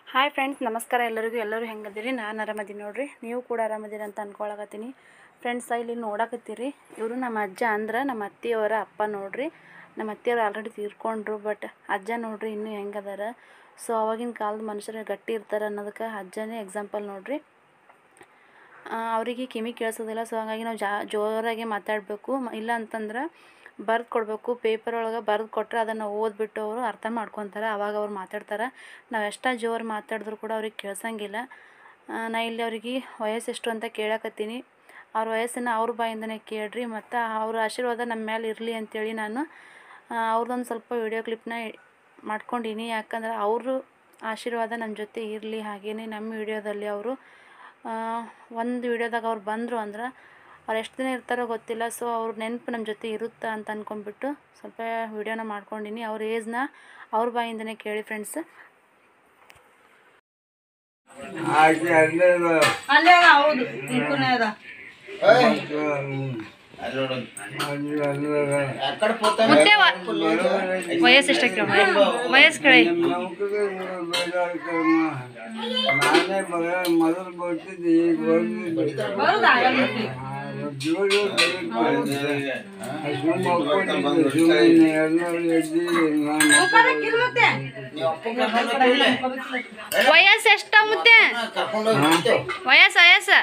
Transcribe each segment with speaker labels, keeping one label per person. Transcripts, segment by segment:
Speaker 1: Hi friends ನಮಸ್ಕಾರ ಎಲ್ಲರಿಗೂ ಎಲ್ಲರೂ ಹೆಂಗದಿರಿ ನಾನು ಆರಾಮದೀನಿ ನೋಡ್ರಿ ನೀವು ಕೂಡ ಆರಾಮದಿರಿ ಅಂತ ಅನ್ಕೊಳಕತ್ತೀನಿ ಫ್ರೆಂಡ್ಸ್ ಇಲ್ಲಿ ನೋಡಕತ್ತೀರಿ ಇವರು ನಮ್ಮ ಅಜ್ಜ ಅಂದ್ರೆ ನಮ್ಮ ಅತ್ತೆಯವರ ಅಪ್ಪ ನೋಡ್ರಿ ನಮ್ಮ ಅತ್ತೆಯವರು ಆಲ್ರೆಡಿ ತೀರ್ಕೊಂಡ್ರು ಬಟ್ ಅಜ್ಜ ನೋಡ್ರಿ ಇನ್ನೂ ಹೆಂಗದಾರ ಸೊ ಅವಾಗಿನ ಕಾಲದ ಮನುಷ್ಯರು ಗಟ್ಟಿ ಇರ್ತಾರೆ ಅನ್ನೋದಕ್ಕೆ ಅಜ್ಜನೇ ಎಕ್ಸಾಂಪಲ್ ನೋಡ್ರಿ ಆ, ಅವರಿಗೆ ಕಿವಿ ಕೇಳಿಸೋದಿಲ್ಲ ಸೊ ಹಾಗಾಗಿ ನಾವು ಜಾ ಜೋರಾಗಿ ಮಾತಾಡಬೇಕು ಇಲ್ಲ ಅಂತಂದ್ರೆ ಬರ್ದು ಕೊಡಬೇಕು ಪೇಪರ್ ಒಳಗೆ ಬರ್ದು ಕೊಟ್ಟರೆ ಅದನ್ನು ಓದ್ಬಿಟ್ಟು ಅವರು ಅರ್ಥ ಮಾಡ್ಕೊತಾರೆ ಆವಾಗ ಅವ್ರು ಮಾತಾಡ್ತಾರೆ ನಾವು ಎಷ್ಟೇ ಜೋರು ಮಾತಾಡಿದ್ರು ಕೂಡ ಅವ್ರಿಗೆ ಕೇಳ್ಸಂಗಿಲ್ಲ ಆ, ನಾ ಇಲ್ಲಿ ಅವ್ರಿಗೆ ವಯಸ್ಸು ಎಷ್ಟು ಅಂತ ಕೇಳಕತ್ತೀನಿ ಅವ್ರ ವಯಸ್ಸನ್ನು ಅವ್ರ ಬಾಯಿಂದನೇ ಕೇಳ್ರಿ ಮತ್ತು ಅವ್ರ ಆಶೀರ್ವಾದ ನಮ್ಮ ಮೇಲೆ ಇರಲಿ ಅಂತೇಳಿ ನಾನು ಅವ್ರದ್ದೊಂದು ಸ್ವಲ್ಪ ವಿಡಿಯೋ ಕ್ಲಿಪ್ನ ಮಾಡ್ಕೊಂಡೀನಿ ಯಾಕಂದ್ರೆ ಅವರು ಆಶೀರ್ವಾದ ನಮ್ಮ ಜೊತೆ ಇರಲಿ ಹಾಗೆಯೇ ನಮ್ಮ ವಿಡಿಯೋದಲ್ಲಿ ಅವರು ಒಂದು ವಿಡಿಯೋದಾಗ ಅವ್ರು ಬಂದರು ಅಂದ್ರೆ ಅವ್ರು ಎಷ್ಟು ದಿನ ಇರ್ತಾರೋ ಗೊತ್ತಿಲ್ಲ ಸೊ ಅವ್ರ ನೆನಪು ನಮ್ಮ ಜೊತೆ ಇರುತ್ತಾ ಅಂತ ಅಂದ್ಕೊಂಡ್ಬಿಟ್ಟು ಸ್ವಲ್ಪ ವಿಡಿಯೋನ ಮಾಡ್ಕೊಂಡಿನಿ ಅವ್ರ ಏಜ್ನ ಅವ್ರ ಬಾಯಿಂದನೇ ಕೇಳಿ ಫ್ರೆಂಡ್ಸ್
Speaker 2: ಆಕೆ ಅಲ್ಲೇ ಅದ.
Speaker 3: ಅಲ್ಲೇ ಅದ ಹೌದು ತಿಳ್ಕೊನೆ ಅದ
Speaker 2: ಮತ್ತು ಅಲ್ಲಿ ಅಲ್ಲೇ ಅದ.
Speaker 1: ಮುತ್ತೆ ವಯಸ್ಸು ಎಷ್ಟು ವಯಸ್ಸು ಕೇಳಿ
Speaker 2: ನಿಮ್ಮ ನೌಕರಿ ಬೇಡಾಡ್ತಮ್ಮ. ನಾನೇ ಮಗ ಮೊದಲು ಬರ್ತಿದ್ದೆ ಈಗ ಬರ್ತಿದ್ದೆ
Speaker 3: ಬರೋದು ಆಗಲ್ಲ
Speaker 2: ಜೋರು ಬರುತ್ತೆ. ಸುಮ್ಮ ಮಕ್ಕೊಂಡಿದ್ದೆ, ಸುಮ್ಮನೆ ಎಲ್ಲರೂ ಎದ್ದಿ ನಾನು
Speaker 3: ಮತ್ತೆ
Speaker 1: ವಯಸ್ಸು ಎಷ್ಟ ಮುತ್ತೆ ವಯಸ್ಸು ವಯಸ್ಸು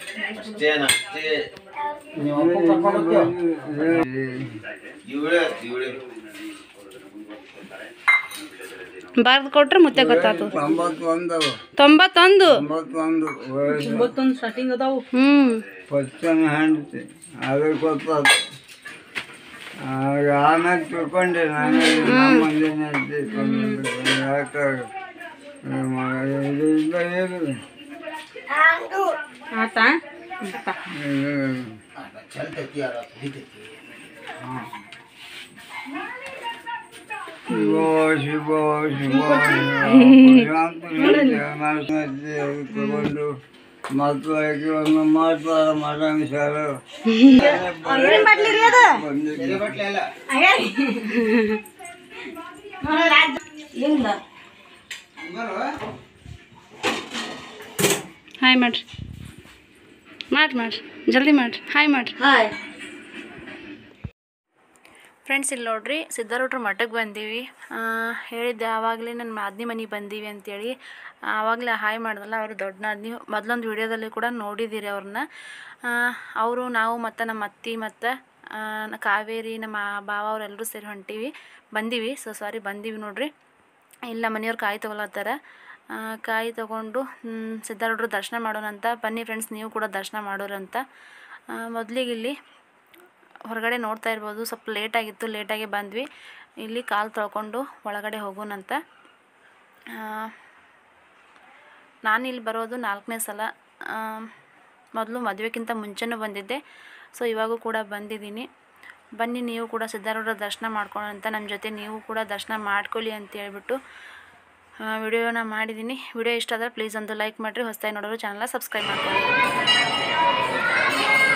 Speaker 1: ಬರ್ದು ಕೊಟ್ರೆ ಮುತ್ತೆ ಗೊತ್ತಾಗ್ತದೆ
Speaker 2: ತೊಂಬತ್ತೊಂದು
Speaker 1: ತೊಂಬತ್ತೊಂದು
Speaker 2: ತೊಂಬತ್ತೊಂದು ವಯಸ್ಸು
Speaker 3: ಇವತ್ತೊಂದು ಸ್ಟಾರ್ಟಿಂಗ್ ಅದಾವು
Speaker 1: ಹ್ಞೂ
Speaker 2: ಪಚ್ಚನ ಹೆಂಡತಿ ಅದು ಗೊತ್ತಾಯ್ತು ಆಗ ಆಮೇಲೆ ತಿಳ್ಕೊಂಡೆ ನಾನು ನಮ್ಮ ಮಂದಿನ ಹೆಂಡತಿ ಯಾಕೆ ಇದು ಇಲ್ಲ ಏನು
Speaker 3: ಆತಾ
Speaker 2: ಶಿವ ಶಿವ ಶಿವ ತಗೊಂಡು ಮಕ್ಕಳಿಗೆ ಒಂದು ಮಾತಾಡ ಮಾಡಂಗ ಸರ್ ಬಂದಿದ್ದೆ
Speaker 3: ಇಲ್ಲ
Speaker 1: ಹಾಯ್ ಮಾಡ್ರಿ ಮಾಡ್ರಿ ಮಾಡ್ರಿ ಜಲ್ದಿ ಮಾಡ್ರಿ ಹಾಯ್ ಮಾಡ್ರಿ
Speaker 3: ಹಾಯ್
Speaker 1: ಫ್ರೆಂಡ್ಸ್ ಇಲ್ಲಿ ನೋಡ್ರಿ ಸಿದ್ಧಾರೂಢ್ರ ಮಠಕ್ಕೆ ಬಂದೀವಿ ಆ, ಹೇಳಿದ್ದೆ ಆವಾಗಲೇ ನನ್ನ ನಾದ್ನಿ ಮನೆಗೆ ಬಂದೀವಿ ಅಂತೇಳಿ ಆವಾಗಲೇ ಹಾಯ್ ಮಾಡ್ದಲ್ಲ ಅವರು ದೊಡ್ಡ ನಾದ್ನಿ ಮೊದಲೊಂದು ವಿಡಿಯೋದಲ್ಲಿ ಕೂಡ ನೋಡಿದ್ದೀರಿ ಅವ್ರನ್ನ ಅವರು ನಾವು ಮತ್ತು ನಮ್ಮ ಅತ್ತಿ ಮತ್ತು ಕಾವೇರಿ ನಮ್ಮ ಭಾವ ಅವರೆಲ್ಲರೂ ಸೇರಿ ಹೊಂಟೀವಿ ಬಂದೀವಿ ಸೊ ಸಾರಿ ಬಂದೀವಿ ನೋಡ್ರಿ ಇಲ್ಲ ಮನೆಯವ್ರು ಕಾಯಿ ತೊಗೊಳತ್ತಾರ ಆ, ಕಾಯಿ ತೊಗೊಂಡು ಮ್, ಸಿದ್ಧಾರೂಢರು ದರ್ಶನ ಮಾಡೋಣ ಅಂತ ಬನ್ನಿ ಫ್ರೆಂಡ್ಸ್ ನೀವು ಕೂಡ ದರ್ಶನ ಮಾಡೋರಂತ ಮೊದಲಿಗೆ ಇಲ್ಲಿ ಹೊರಗಡೆ ನೋಡ್ತಾ ಇರ್ಬೋದು ಸ್ವಲ್ಪ ಲೇಟಾಗಿತ್ತು ಲೇಟಾಗಿ ಬಂದ್ವಿ ಇಲ್ಲಿ ಕಾಲು ತೊಳ್ಕೊಂಡು ಒಳಗಡೆ ಹೋಗೋಣಂತ ನಾನು ಇಲ್ಲಿ ಬರೋದು ನಾಲ್ಕನೇ ಸಲ ಮೊದಲು ಮದುವೆಗಿಂತ ಮುಂಚೆನೂ ಬಂದಿದ್ದೆ ಸೊ ಇವಾಗೂ ಕೂಡ ಬಂದಿದ್ದೀನಿ ಬನ್ನಿ ನೀವು ಕೂಡ ಸಿದ್ಧಾರೂಢರ ದರ್ಶನ ಮಾಡ್ಕೊಳ್ಳೋಂತ ನಮ್ಮ ಜೊತೆ ನೀವು ಕೂಡ ದರ್ಶನ ಮಾಡ್ಕೊಳ್ಳಿ ಅಂತ ಹೇಳ್ಬಿಟ್ಟು ವಿಡಿಯೋನ ಮಾಡಿದ್ದೀನಿ ವಿಡಿಯೋ ಇಷ್ಟ ಆದರೆ ಪ್ಲೀಸ್ ಒಂದು ಲೈಕ್ ಮಾಡಿರಿ ಹೊಸದಾಗಿ ನೋಡೋರು ಚಾನಲ್ನ ಸಬ್ಸ್ಕ್ರೈಬ್ ಮಾಡ್ಕೊಳ್ಳಿ